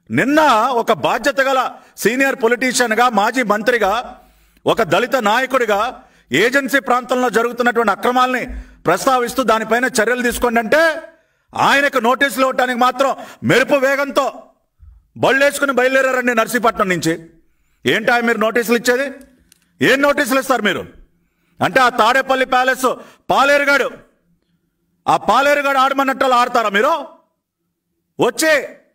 నిన్న ఒక బాధ్యత గల సీనియర్ పొలిటీషియన్గా మాజీ మంత్రిగా ఒక దళిత నాయకుడిగా ఏజెన్సీ ప్రాంతంలో జరుగుతున్నటువంటి అక్రమాల్ని ప్రస్తావిస్తూ దానిపైన చర్యలు తీసుకోండి అంటే ఆయనకు నోటీసులు ఇవ్వటానికి మాత్రం మెరుపు వేగంతో బళ్ళేసుకుని బయలుదేరారండి నర్సీపట్నం నుంచి ఏంటి ఆయన మీరు నోటీసులు ఇచ్చేది ఏం నోటీసులు ఇస్తారు మీరు అంటే ఆ తాడేపల్లి ప్యాలెస్ పాలేరుగాడు ఆ పాలేరుగాడు ఆడమన్నట్టు వాళ్ళు ఆడతారా మీరు వచ్చి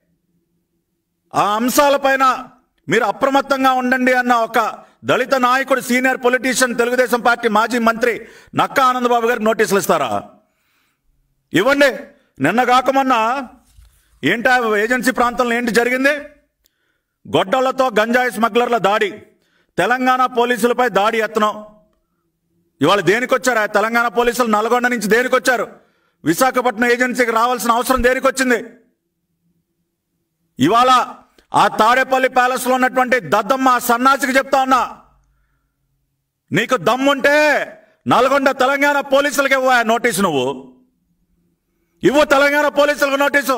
ఆ అంశాలపైన మీరు అప్రమత్తంగా ఉండండి అన్న ఒక దళిత నాయకుడు సీనియర్ పొలిటీషియన్ తెలుగుదేశం పార్టీ మాజీ మంత్రి నక్కా ఆనందబాబు గారికి నోటీసులు ఇస్తారా ఇవ్వండి నిన్న కాకమన్నా ఏంటి ఆ ఏజెన్సీ ప్రాంతంలో ఏంటి జరిగింది గొడ్డళ్లతో గంజాయి స్మగ్లర్ల దాడి తెలంగాణ పోలీసులపై దాడి ఎత్తనం ఇవాళ దేనికొచ్చారు ఆ తెలంగాణ పోలీసులు నల్గొండ నుంచి దేనికొచ్చారు విశాఖపట్నం ఏజెన్సీకి రావాల్సిన అవసరం దేనికొచ్చింది ఇవాళ ఆ తాడేపల్లి ప్యాలెస్లో ఉన్నటువంటి దద్దమ్మ ఆ సన్నాసికి చెప్తా ఉన్నా నీకు దమ్ముంటే నల్గొండ తెలంగాణ పోలీసులకి ఇవ్వ నోటీసు నువ్వు ఇవ్వు తెలంగాణ పోలీసులకు నోటీసు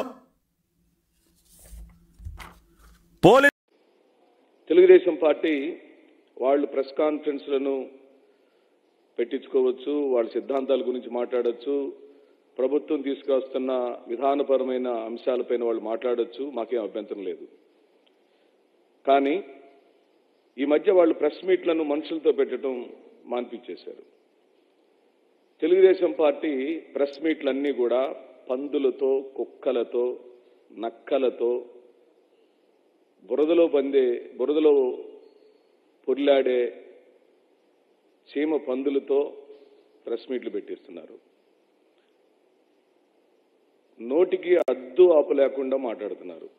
పోలీసు తెలుగుదేశం పార్టీ వాళ్ళు ప్రెస్ కాన్ఫరెన్స్లను పెట్టించుకోవచ్చు వాళ్ళ సిద్ధాంతాల గురించి మాట్లాడొచ్చు ప్రభుత్వం తీసుకొస్తున్న విధానపరమైన అంశాలపైన వాళ్ళు మాట్లాడొచ్చు మాకేం అభ్యంతరం లేదు కానీ ఈ మధ్య వాళ్ళు ప్రెస్ మీట్లను మనుషులతో పెట్టడం మాన్పించేశారు తెలుగుదేశం పార్టీ ప్రెస్ మీట్లన్నీ కూడా పందులతో కుక్కలతో నక్కలతో బురదలో పందే బురదలో పొర్లాడే చీమ పందులతో ప్రెస్ మీట్లు పెట్టిస్తున్నారు నోటికి అద్దు ఆపు లేకుండా మాట్లాడుతున్నారు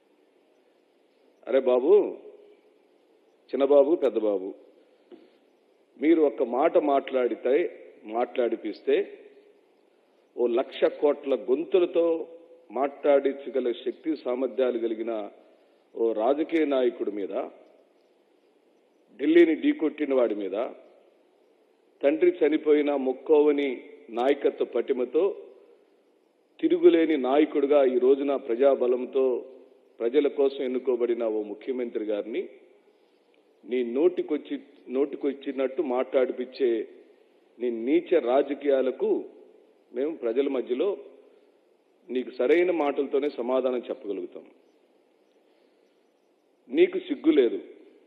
అరే బాబు చిన్నబాబు పెద్దబాబు మీరు ఒక్క మాట మాట్లాడితే మాట్లాడిపిస్తే ఓ లక్ష కోట్ల గొంతులతో మాట్లాడించగల శక్తి సామర్థ్యాలు కలిగిన ఓ రాజకీయ నాయకుడి మీద ఢిల్లీని ఢీకొట్టిన వాడి మీద తండ్రి చనిపోయిన మొక్కోవని నాయకత్వ పటిమతో తిరుగులేని నాయకుడిగా ఈ రోజున ప్రజాబలంతో ప్రజల కోసం ఎన్నుకోబడిన ఓ ముఖ్యమంత్రి గారిని నీ నోటికొచ్చి నోటికొచ్చినట్టు మాట్లాడిపించే నీ నీచ రాజకీయాలకు మేము ప్రజల మధ్యలో నీకు సరైన మాటలతోనే సమాధానం చెప్పగలుగుతాం నీకు సిగ్గు లేదు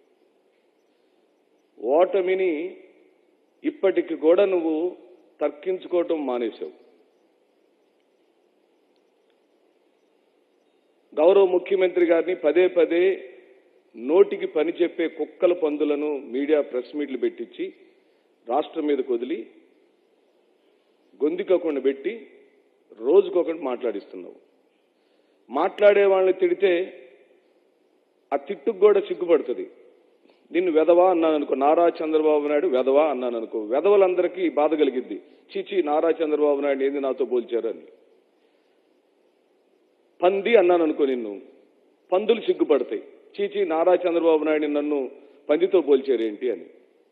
ఓటమిని ఇప్పటికి కూడా నువ్వు తర్కించుకోవటం మానేశావు గౌరవ ముఖ్యమంత్రి గారిని పదే పదే నోటికి పని చెప్పే కుక్కల పందులను మీడియా ప్రెస్ మీట్లు పెట్టించి రాష్ట్రం మీదకు వదిలి గొంతుకోకుండా పెట్టి రోజుకొకటి మాట్లాడిస్తున్నావు మాట్లాడే వాళ్ళని తిడితే ఆ తిట్టుకు కూడా సిగ్గుపడుతుంది నిన్ను వెధవా అన్నాను అనుకో నారా చంద్రబాబు నాయుడు వెధవా అన్నాను అనుకో వెధవలందరికీ బాధ కలిగిద్ది చీచి నారా చంద్రబాబు నాయుడు ఏంది నాతో పోల్చారు అని పంది అన్నాను అనుకో నిన్ను పందులు సిగ్గుపడతాయి చీచి నారా చంద్రబాబు నాయుడు నన్ను పందితో పోల్చారేంటి అని